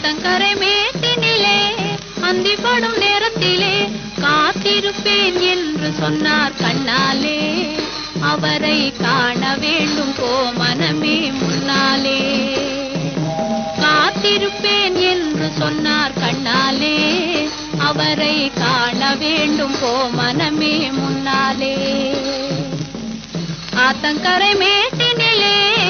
ஆத்தங்கரை மேட்டினிலே அந்திப்படும் நேரத்திலே காத்திருப்பேன் என்று சொன்னார் கண்ணாலே அவரை காண வேண்டும் போ மனமே முன்னாலே காத்திருப்பேன் என்று சொன்னார் கண்ணாலே அவரை காண வேண்டும் போ மனமே முன்னாலே ஆத்தங்கரை மேட்டினிலே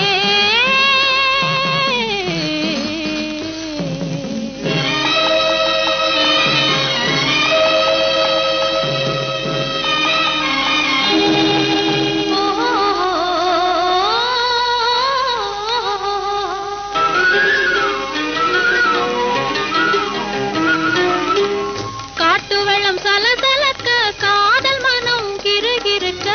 காட்டு வெள்ளம் சலசலக்க காதல் மனம் கிருகிருக்க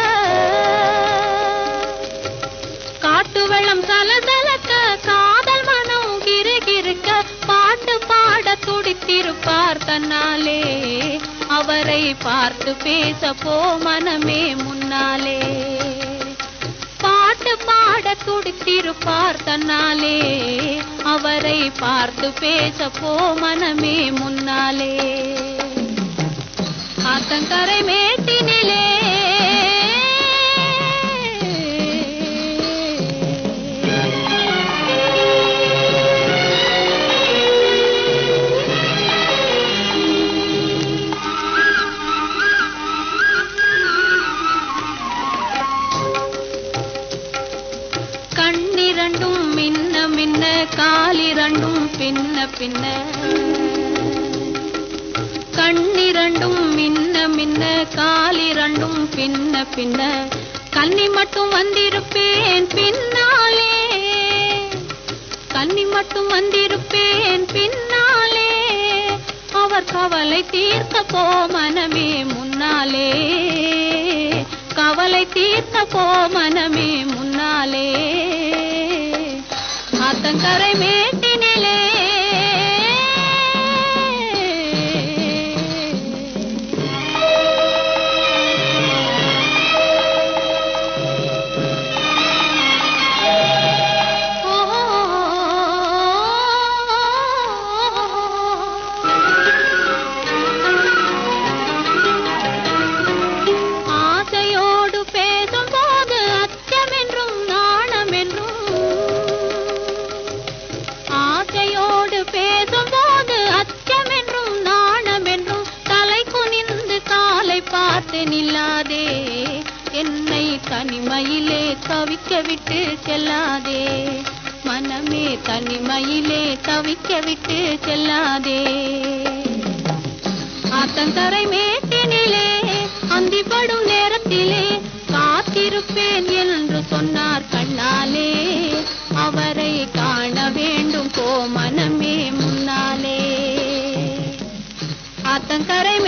காட்டு வெள்ளம் சலசலக்க காதல் மனம் கிருகிருக்க பாட்டு பாட துடித்திருப்பார் தன்னாலே அவரை பார்த்து பேச போ மனமே முன்னாலே பாட்டு பாட துடித்திருப்பார் தன்னாலே அவரை பார்த்து பேச போ மனமே முன்னாலே ஆத்தங்கரை மேட்டினிலே கண்ணிரண்டும் மின்ன மின்ன காலிரண்டும் பின்ன பின்ன கண்ணிரண்டும் மின்ன மின்ன காலிரண்டும் பின்ன பின்ன கன்னி மட்டும் வந்திருப்பேன் பின்னாலே கன்னி மட்டும் வந்திருப்பேன் பின்னாலே அவர் கவலை தீர்த்த போ மனமே முன்னாலே கவலை தீர்த்த போ மனமே முன்னாலே ஆத்தங்கரை மேட்டினிலே ஆசையோடு பேசும்போது அச்சமென்றும் நாணமென்றும் ஆசையோடு பேசும்போது அச்சமென்றும் நாணமென்றும் தலை குனிந்து காலை பார்த்து நில்லாதே என்னை தனிமையிலே தவிக்க விட்டு செல்லாதே மனமே தனிமையிலே தவிக்க விட்டு செல்லாதே ஆத்தங்கரை மேட்டினிலே அந்திப்படும் நேரத்திலே காத்திருப்பேன் என்று சொன்னார் கண்ணாலே அவரை காண வேண்டும் போ மனமே முன்னாலே ஆத்தங்கரை